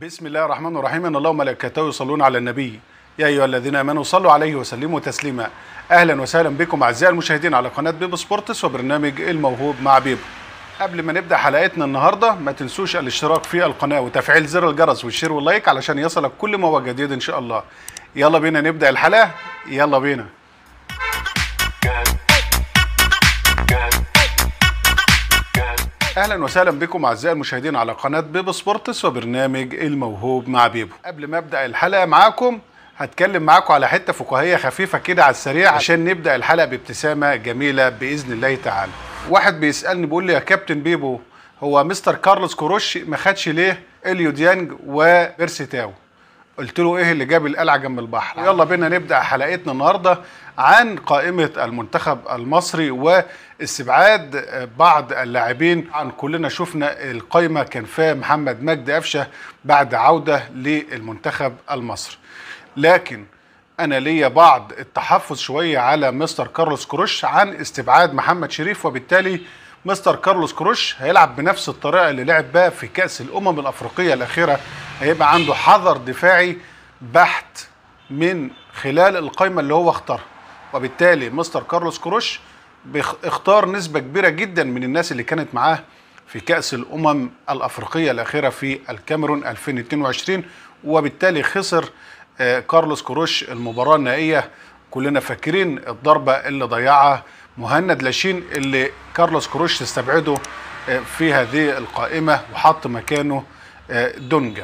بسم الله الرحمن الرحيم ان الله وملائكته يصلون على النبي يا ايها الذين امنوا صلوا عليه وسلموا تسليما اهلا وسهلا بكم اعزائي المشاهدين على قناه بيبو سبورتس وبرنامج الموهوب مع بيبو قبل ما نبدا حلقتنا النهارده ما تنسوش الاشتراك في القناه وتفعيل زر الجرس والشير واللايك علشان يصلك كل ما هو جديد ان شاء الله يلا بينا نبدا الحلقه يلا بينا اهلا وسهلا بكم اعزائي المشاهدين على قناه بيبو سبورتس وبرنامج الموهوب مع بيبو قبل ما ابدا الحلقه معاكم هتكلم معاكم على حته فكاهيه خفيفه كده على السريع عشان نبدا الحلقه بابتسامه جميله باذن الله تعالى واحد بيسالني بيقول لي يا كابتن بيبو هو مستر كارلوس كوروش ما خدش ليه اليو ديانج وبيرسي تاو قلت له ايه اللي جاب القلعه جنب البحر يلا بينا نبدا حلقتنا النهارده عن قائمه المنتخب المصري واستبعاد بعض اللاعبين عن كلنا شفنا القائمه كان فيها محمد مجدي قفشه بعد عوده للمنتخب المصري لكن انا ليا بعض التحفظ شويه على مستر كارلوس كروش عن استبعاد محمد شريف وبالتالي مستر كارلوس كروش هيلعب بنفس الطريقه اللي لعب بها في كاس الامم الافريقيه الاخيره هيبقى عنده حذر دفاعي بحت من خلال القائمه اللي هو اختارها وبالتالي مستر كارلوس كروش اختار نسبه كبيره جدا من الناس اللي كانت معاه في كاس الامم الافريقيه الاخيره في الكاميرون 2022 وبالتالي خسر كارلوس كروش المباراه النهائيه كلنا فاكرين الضربه اللي ضيعها مهند لاشين اللي كارلوس كروش استبعده في هذه القائمه وحط مكانه دونجا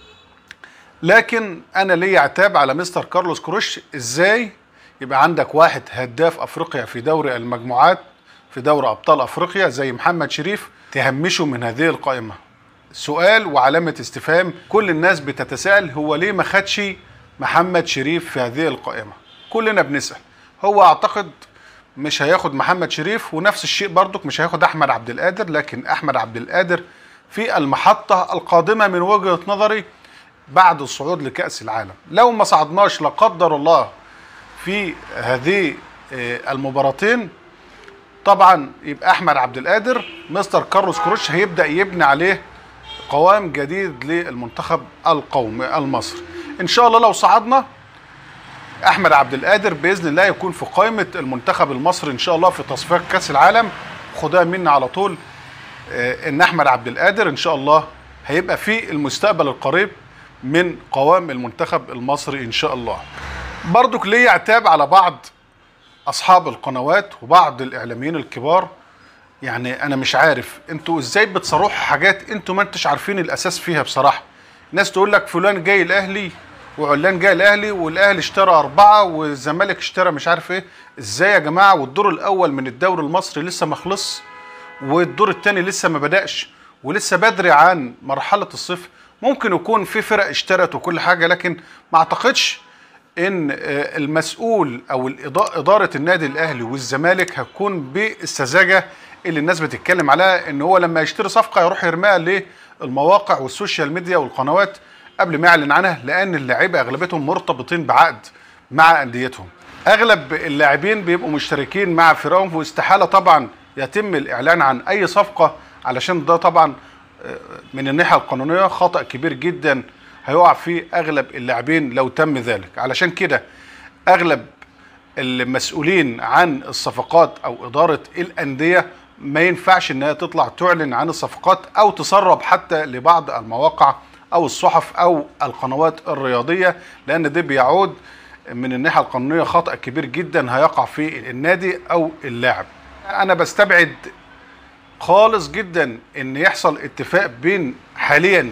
لكن انا ليا عتاب على مستر كارلوس كروش ازاي يبقى عندك واحد هداف افريقيا في دوري المجموعات في دوري ابطال افريقيا زي محمد شريف تهمشه من هذه القائمه سؤال وعلامه استفهام كل الناس بتتساءل هو ليه ما خدش محمد شريف في هذه القائمه كلنا بنسال هو اعتقد مش هياخد محمد شريف ونفس الشيء برضك مش هياخد احمد عبد القادر لكن احمد عبد القادر في المحطه القادمه من وجهه نظري بعد الصعود لكاس العالم لو ما صعدناش لا قدر الله في هذه المباراتين طبعا يبقى احمد عبد القادر مستر كارلوس كروش هيبدا يبني عليه قوام جديد للمنتخب القومي المصري ان شاء الله لو صعدنا احمد عبد القادر باذن الله يكون في قائمه المنتخب المصري ان شاء الله في تصفيات كاس العالم خدها مني على طول ان احمد عبد القادر ان شاء الله هيبقى في المستقبل القريب من قوام المنتخب المصري ان شاء الله برضك ليا عتاب على بعض اصحاب القنوات وبعض الاعلاميين الكبار يعني انا مش عارف انتوا ازاي بتصرحوا حاجات انتوا ما انتش عارفين الاساس فيها بصراحه ناس تقول لك فلان جاي الاهلي وعلان جاي الاهلي والاهلي اشترى اربعه والزمالك اشترى مش عارف ايه ازاي يا جماعه والدور الاول من الدوري المصري لسه ما خلص والدور الثاني لسه ما بداش ولسه بدري عن مرحله الصيف ممكن يكون في فرق اشترت وكل حاجه لكن ما اعتقدش ان المسؤول او اداره النادي الاهلي والزمالك هتكون بالسذاجه اللي الناس بتتكلم عليها ان هو لما يشتري صفقه يروح يرميها للمواقع والسوشيال ميديا والقنوات قبل ما يعلن عنها لان اللاعيبه اغلبيتهم مرتبطين بعقد مع انديتهم اغلب اللاعبين بيبقوا مشتركين مع فرقهم واستحاله طبعا يتم الاعلان عن اي صفقه علشان ده طبعا من الناحيه القانونيه خطا كبير جدا هيقع فيه اغلب اللاعبين لو تم ذلك علشان كده اغلب المسؤولين عن الصفقات او اداره الانديه ما ينفعش انها تطلع تعلن عن الصفقات او تسرب حتى لبعض المواقع او الصحف او القنوات الرياضيه لان ده بيعود من الناحيه القانونيه خطا كبير جدا هيقع في النادي او اللاعب انا بستبعد خالص جدا ان يحصل اتفاق بين حاليا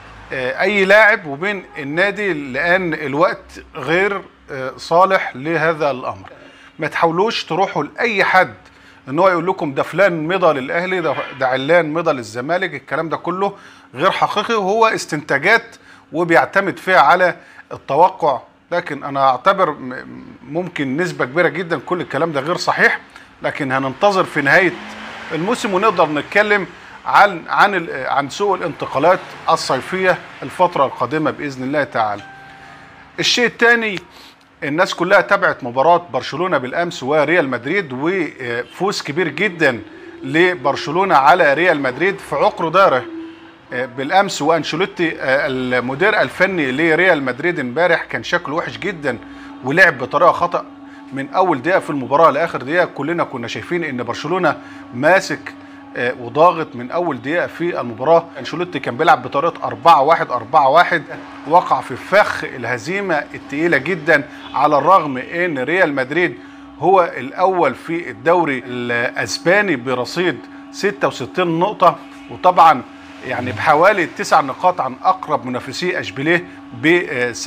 اي لاعب وبين النادي لان الوقت غير صالح لهذا الامر ما تحاولوش تروحوا لاي حد ان هو يقول لكم ده فلان مضى للاهلي ده, ده علان مضى للزمالك الكلام ده كله غير حقيقي وهو استنتاجات وبيعتمد فيها على التوقع لكن انا اعتبر ممكن نسبه كبيره جدا كل الكلام ده غير صحيح لكن هننتظر في نهايه الموسم ونقدر نتكلم عن عن عن سوق الانتقالات الصيفيه الفتره القادمه باذن الله تعالى. الشيء الثاني الناس كلها تابعت مباراه برشلونه بالامس وريال مدريد وفوز كبير جدا لبرشلونه على ريال مدريد في عقر داره بالامس وانشيلوتي المدير الفني لريال مدريد امبارح كان شكله وحش جدا ولعب بطريقه خطا من اول دقيقه في المباراه لاخر دقيقه كلنا كنا شايفين ان برشلونه ماسك وضاغط من اول دقيقه في المباراه انشيلوتي كان بيلعب بطريقه 4 1 4 1 وقع في فخ الهزيمه الثقيله جدا على الرغم ان ريال مدريد هو الاول في الدوري الاسباني برصيد 66 نقطه وطبعا يعني بحوالي تسع نقاط عن اقرب منافسيه اشبيليه ب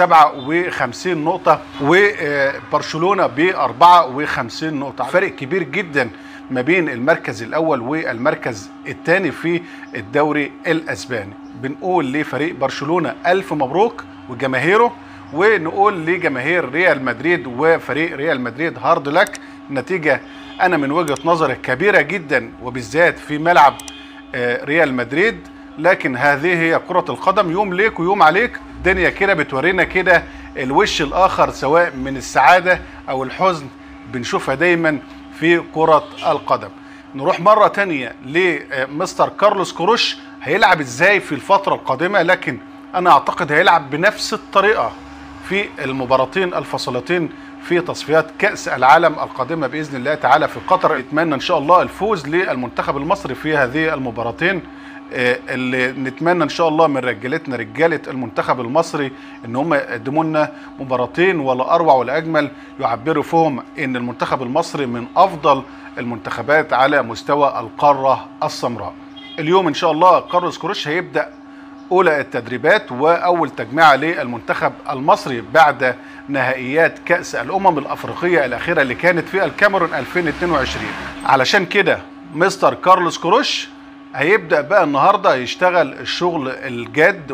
57 نقطه وبرشلونه ب 54 نقطه فرق كبير جدا ما بين المركز الاول والمركز الثاني في الدوري الاسباني بنقول لفريق برشلونه الف مبروك وجماهيره ونقول لجماهير ريال مدريد وفريق ريال مدريد هارد لك نتيجه انا من وجهه نظري كبيره جدا وبالذات في ملعب ريال مدريد لكن هذه هي كرة القدم يوم ليك ويوم عليك الدنيا كده بتورينا كده الوش الآخر سواء من السعادة أو الحزن بنشوفها دايما في كرة القدم نروح مرة تانية لمستر كارلوس كروش هيلعب ازاي في الفترة القادمة لكن أنا أعتقد هيلعب بنفس الطريقة في المباراتين الفصلتين في تصفيات كأس العالم القادمة بإذن الله تعالى في قطر أتمنى إن شاء الله الفوز للمنتخب المصري في هذه المباراتين اللي نتمنى ان شاء الله من رجالتنا رجاله المنتخب المصري ان هم يقدموا لنا مباراتين ولا اروع ولا اجمل يعبروا فيهم ان المنتخب المصري من افضل المنتخبات على مستوى القاره السمراء. اليوم ان شاء الله كارلوس كروش هيبدا اولى التدريبات واول تجميعه للمنتخب المصري بعد نهائيات كاس الامم الافريقيه الاخيره اللي كانت في الكاميرون 2022 علشان كده مستر كارلوس كروش هيبدا بقى النهارده يشتغل الشغل الجاد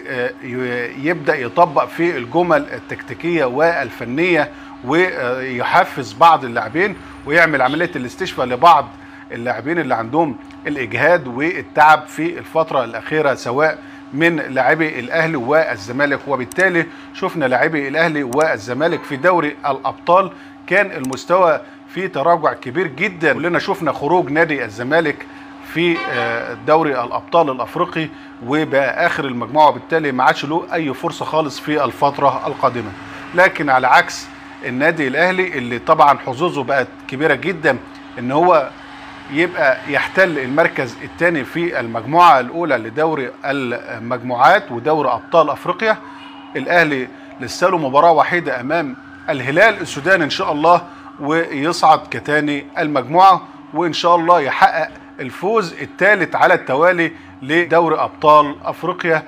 ويبدا يطبق في الجمل التكتيكيه والفنيه ويحفز بعض اللاعبين ويعمل عمليه الاستشفاء لبعض اللاعبين اللي عندهم الاجهاد والتعب في الفتره الاخيره سواء من لاعبي الاهلي والزمالك وبالتالي شفنا لاعبي الاهلي والزمالك في دوري الابطال كان المستوى في تراجع كبير جدا كلنا شفنا خروج نادي الزمالك في دوري الابطال الافريقي وبقى اخر المجموعه وبالتالي ما عادش له اي فرصه خالص في الفتره القادمه لكن على عكس النادي الاهلي اللي طبعا حظوظه بقت كبيره جدا ان هو يبقى يحتل المركز الثاني في المجموعه الاولى لدوري المجموعات ودوري ابطال افريقيا الاهلي لسه له مباراه وحيده امام الهلال السوداني ان شاء الله ويصعد كتاني المجموعه وان شاء الله يحقق الفوز الثالث على التوالي لدوري ابطال افريقيا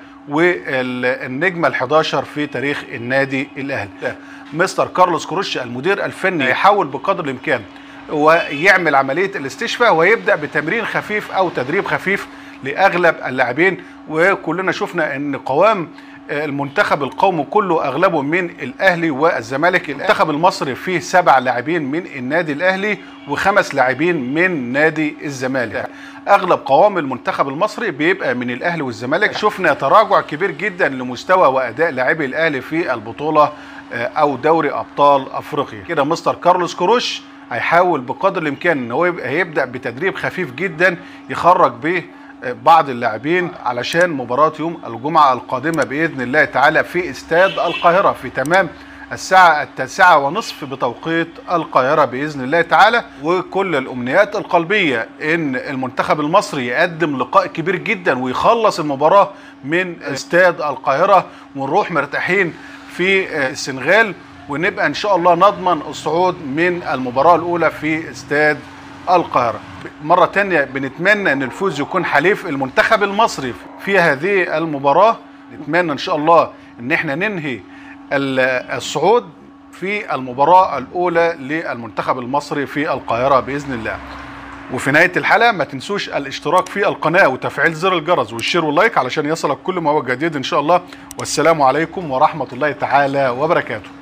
والنجمه ال11 في تاريخ النادي الاهلي. مستر كارلوس كروش المدير الفني يحاول بقدر الامكان ويعمل عمليه الاستشفاء ويبدا بتمرين خفيف او تدريب خفيف لاغلب اللاعبين وكلنا شفنا ان قوام المنتخب القومي كله اغلبه من الاهلي والزمالك المنتخب المصري فيه سبع لاعبين من النادي الاهلي وخمس لاعبين من نادي الزمالك اغلب قوام المنتخب المصري بيبقى من الاهلي والزمالك شفنا تراجع كبير جدا لمستوى واداء لاعبي الاهلي في البطوله او دوري ابطال افريقيا كده مستر كارلوس كروش هيحاول بقدر الامكان ان هو هيبدا بتدريب خفيف جدا يخرج به بعض اللاعبين علشان مباراة يوم الجمعة القادمة بإذن الله تعالى في استاد القاهرة في تمام الساعة التاسعة ونصف بتوقيت القاهرة بإذن الله تعالى وكل الأمنيات القلبية إن المنتخب المصري يقدم لقاء كبير جدا ويخلص المباراة من استاد القاهرة ونروح مرتاحين في السنغال ونبقى إن شاء الله نضمن الصعود من المباراة الأولى في استاد القاهرة مرة تانية بنتمنى ان الفوز يكون حليف المنتخب المصري في هذه المباراة نتمنى ان شاء الله ان احنا ننهي الصعود في المباراة الاولى للمنتخب المصري في القاهرة باذن الله وفي نهاية الحلقة ما تنسوش الاشتراك في القناة وتفعيل زر الجرس والشير واللايك علشان يصلك كل ما هو جديد ان شاء الله والسلام عليكم ورحمة الله تعالى وبركاته